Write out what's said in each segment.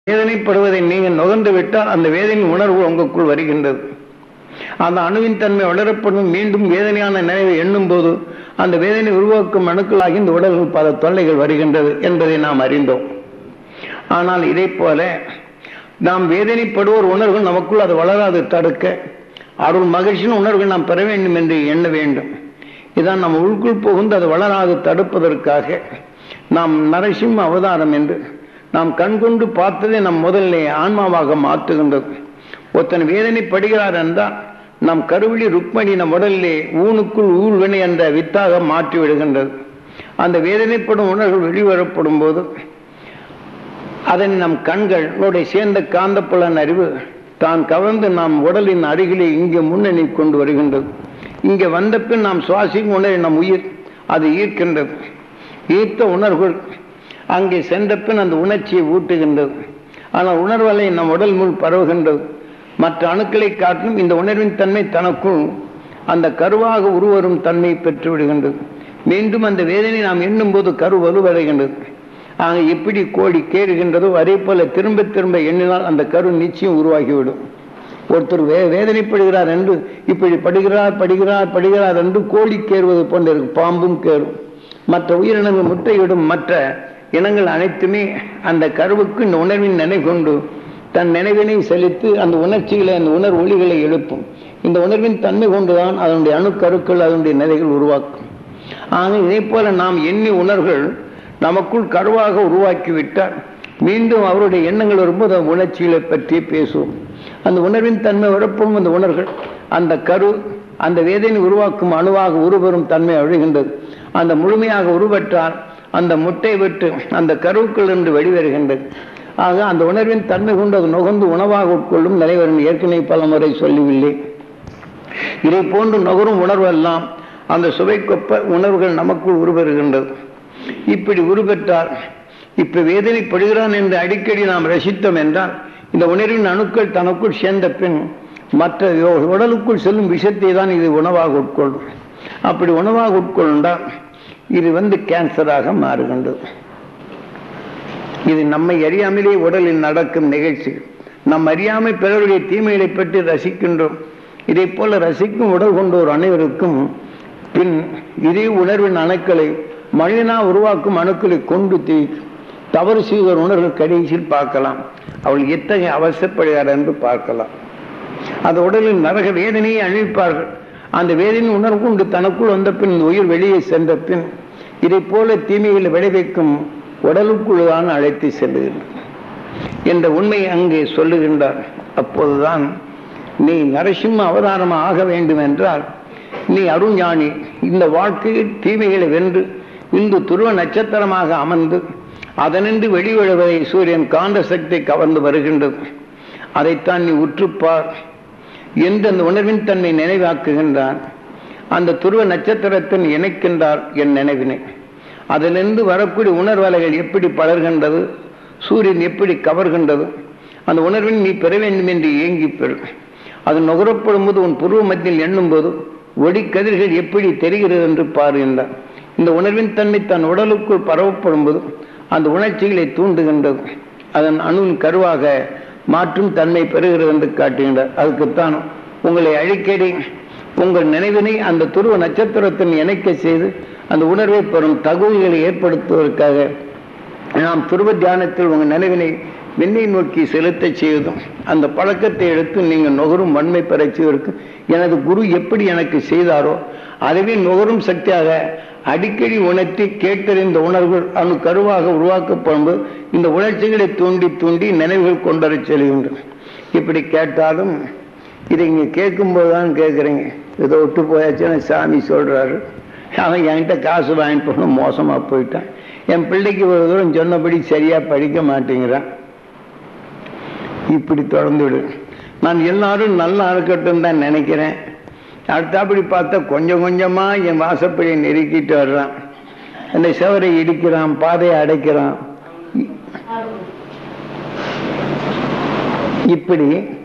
வேதனைப்படுவதை நீங்கள் நுகர்ந்து விட்டால் அந்த வேதனை உணர்வு உங்களுக்குள் வருகின்றது அந்த அணுவின் தன்மை வளரப்படும் மீண்டும் வேதனையான நினைவை எண்ணும் போது அந்த வேதனை உருவாக்கும் அணுக்களாகி இந்த உடலில் பல தொல்லைகள் வருகின்றது என்பதை நாம் அறிந்தோம் ஆனால் இதை போல நாம் வேதனைப்படுவோர் உணர்வு நமக்குள் அது வளராது தடுக்க அருள் மகிழ்ச்சியின் உணர்வு நாம் பெற வேண்டும் என்று எண்ண வேண்டும் இதான் நம்ம உள்குள் புகுந்து அது வளராது தடுப்பதற்காக நாம் நரசிம்ம அவதாரம் என்று நாம் கண்கொண்டு பார்த்ததை நம் முதல்ல ஆன்மாவாக மாற்றுகின்றது ஒருத்தன் வேதனைப்படுகிறார் என்றால் நம் கருவிழி ருக்மணி நம் உடலிலே ஊனுக்குள் ஊழ்வினை என்ற வித்தாக மாற்றி விடுகின்றது அந்த வேதனைப்படும் உணர்வுகள் வெளிவரப்படும் போது அதன் நம் கண்களோட சேர்ந்த காந்தப்புலன் அறிவு தான் கவர்ந்து நாம் உடலின் அருகிலே இங்கே முன்னணி கொண்டு வருகின்றது இங்கே வந்த பின் நாம் சுவாசிக்கும் உணர்வு நம் உயிர் அது ஈர்க்கின்றது ஈர்த்த உணர்வுகள் அங்கே சென்ற பின் அந்த உணர்ச்சியை ஊட்டுகின்றது ஆனால் உணர்வலை நம் உடல் முள் பரவுகின்றது மற்ற அணுக்களை காட்டிலும் இந்த உணர்வின் தன்மை தனக்குள் அந்த கருவாக உருவரும் தன்மை பெற்று விடுகின்றது மீண்டும் அந்த வேதனை நாம் எண்ணும் போது கரு வலுவடைகின்றது ஆக எப்படி கோடி கேறுகின்றதோ அதே போல திரும்ப திரும்ப எண்ணினால் அந்த கரு நிச்சயம் உருவாகிவிடும் ஒருத்தர் வே வேதனைப்படுகிறார் என்று இப்படி படுகிறார் படுகிறார் படுகிறார் என்று கோழி கேறுவது போன்ற இருக்கு பாம்பும் கேறும் மற்ற உயிரினங்கள் முட்டையிடும் மற்ற இனங்கள் அனைத்துமே அந்த கருவுக்கு இந்த உணர்வின் நினை கொண்டு தன் நினைவினை செலுத்தி அந்த உணர்ச்சிகளை அந்த உணர் ஒளிகளை எழுப்பும் இந்த உணர்வின் தன்மை கொண்டுதான் அதனுடைய அணுக்கருக்கள் அதனுடைய நிலைகள் உருவாக்கும் ஆக இதே போல நாம் எண்ணி உணர்வுகள் நமக்குள் கருவாக உருவாக்கிவிட்டால் மீண்டும் அவருடைய எண்ணங்கள் வரும்போது அந்த உணர்ச்சிகளை பற்றி பேசுவோம் அந்த உணர்வின் தன்மை வரப்படும் அந்த உணர்வுகள் அந்த கரு அந்த வேதனை உருவாக்கும் அணுவாக உருவரும் தன்மை அழுகின்றது அந்த முழுமையாக உருவற்றால் அந்த முட்டை விட்டு அந்த கருவுக்குள் இருந்து வெளிவருகின்றது ஆக அந்த உணர்வின் தன்மை கொண்டு அது நுகர்ந்து உணவாக உட்கொள்ளும் நிலைவரும் ஏற்கனவே பல முறை சொல்லவில்லை இதை போன்று நுகரும் உணர்வெல்லாம் அந்த சுவைக்கொப்ப உணர்வுகள் நமக்குள் உருவருகின்றது இப்படி உருவெற்றால் இப்ப வேதனைப்படுகிறான் என்று அடிக்கடி நாம் ரசித்தோம் என்றால் இந்த உணர்வின் அணுக்கள் தனக்குள் சேர்ந்த பின் மற்ற உடலுக்குள் செல்லும் விஷத்தை தான் இது உணவாக உட்கொள்ளும் அப்படி உணவாக உட்கொண்டால் இது வந்து கேன்சராக மாறுகின்றது இது நம்மை அறியாமலே உடலில் நடக்கும் நிகழ்ச்சி நம் அறியாமை பிறருடைய தீமைகளை பற்றி ரசிக்கின்றோம் இதை போல ரசிக்கும் உடல் கொண்டோர் அனைவருக்கும் பின் இதே உணர்வின் அணுக்களை மனிதனா உருவாக்கும் அணுக்களை கொண்டு தீ தவறு செய்த உணர்வு கடைசியில் பார்க்கலாம் அவள் எத்தகைய அவசரப்படுகிறார் என்று பார்க்கலாம் அந்த உடலில் நரக வேதனையை அழிப்பார்கள் அந்த வேதனை உணர்வு கொண்டு தனக்குள் வந்த பின் உயிர் வெளியே சென்ற பின் இதை போல தீமைகளை விளைவிக்கும் உடலுக்குள் தான் அழைத்து செல்லுகின்றன என்ற உண்மை அங்கே சொல்லுகின்றார் அப்போதுதான் நீ நரசிம்ம அவதாரமாக ஆக வேண்டும் என்றால் நீ அருஞானி இந்த வாழ்க்கையில் தீமைகளை வென்று இந்து துருவ நட்சத்திரமாக அமர்ந்து அதனின்று வெளிவிழுவதை சூரியன் காந்த சக்தி கவர்ந்து வருகின்றது அதைத்தான் நீ உற்றுப்பார் என்று அந்த உணர்வின் தன்மை நினைவாக்குகின்றான் அந்த துருவ நட்சத்திரத்தின் இணைக்கின்றார் என் நினைவினை அதிலிருந்து வரக்கூடிய உணர்வலைகள் எப்படி பலர்கின்றது சூரியன் எப்படி கவர்கின்றது அந்த உணர்வின் நீ பெற வேண்டும் என்று ஏங்கி பெறு அது நுகரப்படும் போது உன் புருவ மத்தியில் எண்ணும் போது ஒளி கதிர்கள் எப்படி தெரிகிறது என்று பாருகின்றார் இந்த உணர்வின் தன்மை தன் உடலுக்குள் பரவப்படும் போது அந்த உணர்ச்சிகளை தூண்டுகின்றது அதன் அணுவின் கருவாக மாற்றும் தன்மை பெறுகிறது என்று காட்டுகின்றார் அதுக்குத்தான் உங்களை அடிக்கடி உங்கள் நினைவினை அந்த துருவ நட்சத்திரத்தின் இணைக்க செய்து அந்த உணர்வை பெறும் தகவல்களை ஏற்படுத்துவதற்காக நாம் துருவ தியானத்தில் உங்கள் நினைவினை விண்ணை நோக்கி செலுத்தச் செய்வதும் அந்த பழக்கத்தை எடுத்து நீங்கள் நுகரும் வன்மை பெறச் செய்வதற்கு எனது குரு எப்படி எனக்கு செய்தாரோ அதுவே நுகரும் சக்தியாக அடிக்கடி உணர்த்தி கேட்டறிந்த உணர்வுகள் அணு கருவாக உருவாக்கப்படும் இந்த உணர்ச்சிகளை தூண்டி தூண்டி நினைவுகள் கொண்டரச் செல்கின்றன இப்படி கேட்டாலும் இதை இங்கே கேட்கும்போது தான் கேட்குறீங்க ஏதோ விட்டு போயாச்சுன்னு சாமி சொல்கிறாரு அவன் என்கிட்ட காசு வாங்கிட்டு போகணும் மோசமாக போயிட்டான் என் பிள்ளைக்கு ஒரு தூரம் சொன்னபடி சரியாக படிக்க மாட்டேங்கிறான் இப்படி தொடர்ந்து விடு நான் எல்லாரும் நல்லா இருக்கட்டும் தான் நினைக்கிறேன் அடுத்தாப்படி பார்த்தா கொஞ்சம் கொஞ்சமாக என் வாசப்படியை நெருக்கிட்டு வர்றான் அந்த செவரை இடிக்கிறான் பாதையை அடைக்கிறான் இப்படி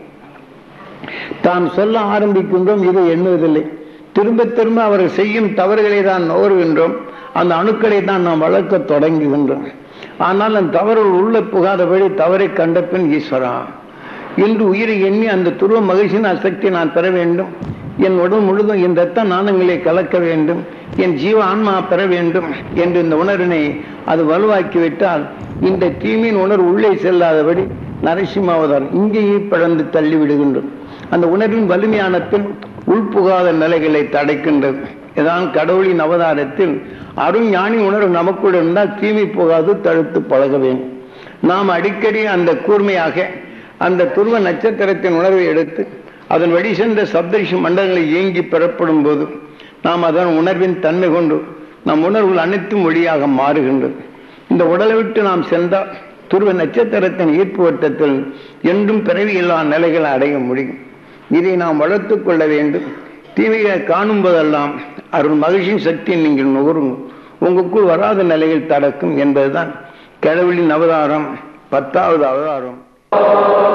தான் சொல்ல ஆரம்பிக்கின்றோம் இதை எண்ணுவதில்லை திரும்ப திரும்ப அவர்கள் செய்யும் தவறுகளை தான் நோறுகின்றோம் அந்த அணுக்களை தான் நாம் வளர்க்க தொடங்குகின்றோம் ஆனால் அந்த தவறுகள் உள்ள புகாதபடி தவறை கண்ட பின் ஈஸ்வரா இன்று உயிரை எண்ணி அந்த துருவ மகிழ்ச்சியின் அசக்தி நான் பெற வேண்டும் என் உடல் முழுதும் என் ரத்த நாணங்களை கலக்க வேண்டும் என் ஜீவ ஆன்மா பெற வேண்டும் என்று இந்த உணர்வினை அது வலுவாக்கிவிட்டால் இந்த தீமையின் உணர்வு உள்ளே செல்லாதபடி நரசிம்மாவதார் இங்கேயே பிளந்து தள்ளி விடுகின்றது அந்த உணர்வின் வலிமையான பின் உள்புகாத நிலைகளை தடைக்கின்றது இதான் கடவுளின் அவதாரத்தில் அருஞானி உணர்வு நமக்குள் இருந்தால் தீமை போகாது தடுத்து பழக வேண்டும் நாம் அடிக்கடி அந்த கூர்மையாக அந்த துருவ நட்சத்திரத்தின் உணர்வை எடுத்து அதன் வழி சென்ற சப்தரிஷி மண்டலங்களை இயங்கி பெறப்படும் போது நாம் அதன் உணர்வின் தன்மை கொண்டு நம் உணர்வுகள் அனைத்தும் ஒளியாக மாறுகின்றது இந்த உடலை விட்டு நாம் சென்றால் துருவ நட்சத்திரத்தின் ஈர்ப்பு வட்டத்தில் என்றும் பிறவியில்லா நிலைகளை அடைய முடியும் இதை நாம் வளர்த்துக் கொள்ள வேண்டும் தீமைகளை காணும் போதெல்லாம் அருள் மகிழ்ச்சியின் சக்தியை நீங்கள் நுகரும் உங்களுக்குள் வராத நிலையில் தடக்கும் என்பதுதான் கடவுளின் அவதாரம் பத்தாவது அவதாரம்